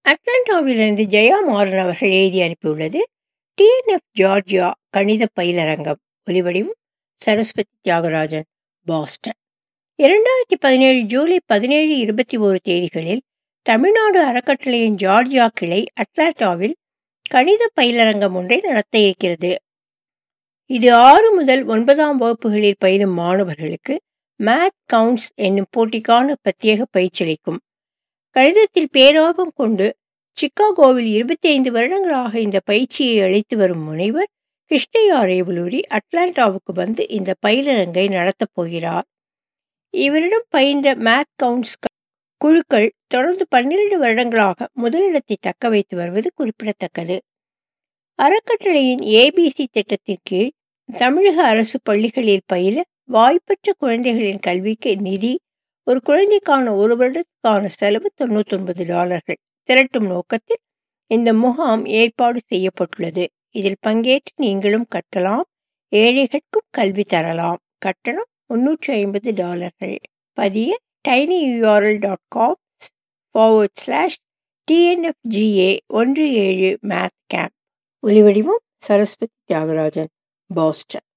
அட்லாண்டாவிலிருந்து ஜெயா மாறன் அவர்கள் எழுதி அனுப்பியுள்ளது டிஎன்எஃப் ஜார்ஜியா கணித பயிலரங்கம் ஒலிவடிவும் சரஸ்வதி தியாகராஜன் பாஸ்டன் இரண்டாயிரத்தி பதினேழு ஜூலை பதினேழு இருபத்தி ஓரு தேதிகளில் தமிழ்நாடு அறக்கட்டளையின் ஜார்ஜியா கிளை அட்லாண்டாவில் கணித பயிலரங்கம் ஒன்றை நடத்த இருக்கிறது இது ஆறு முதல் ஒன்பதாம் வகுப்புகளில் பயிலும் மாணவர்களுக்கு மேத் கவுண்ட்ஸ் என்னும் போட்டிக்கான பிரத்யேக பயிற்சியளிக்கும் கணிதத்தில் பேரார்வம் கொண்டு சிக்காகோவில் இருபத்தி ஐந்து வருடங்களாக இந்த பயிற்சியை அளித்து வரும் முனைவர் கிருஷ்ணயா ரேவலூரி அட்லாண்டாவுக்கு வந்து இந்த பயிலரங்கை நடத்தப் போகிறார் இவரிடம் பயின்ற மேத் கவுண்ட்ஸ் குழுக்கள் தொடர்ந்து பன்னிரண்டு வருடங்களாக முதலிடத்தை தக்க வைத்து வருவது குறிப்பிடத்தக்கது அறக்கட்டளையின் ஏபிசி திட்டத்தின் கீழ் தமிழக அரசு பள்ளிகளில் பயில வாய்ப்பற்ற குழந்தைகளின் கல்விக்கு நிதி ஒரு குழந்தைக்கான ஒரு வருடத்துக்கான செலவு தொண்ணூத்தொன்பது டாலர்கள் திரட்டும் நோக்கத்தில் இந்த முகாம் ஏற்பாடு செய்யப்பட்டுள்ளது இதில் பங்கேற்று நீங்களும் கற்கலாம் ஏழைகளுக்கும் கல்வி தரலாம் கட்டணம் முன்னூற்றி ஐம்பது டாலர்கள் பதிய tiny URL dot com forward slash TNFGA ஒன்று ஏழு மேத் கேம்ப் ஒலிவடிவம் சரஸ்வதி தியாகராஜன் பாஸ்டன்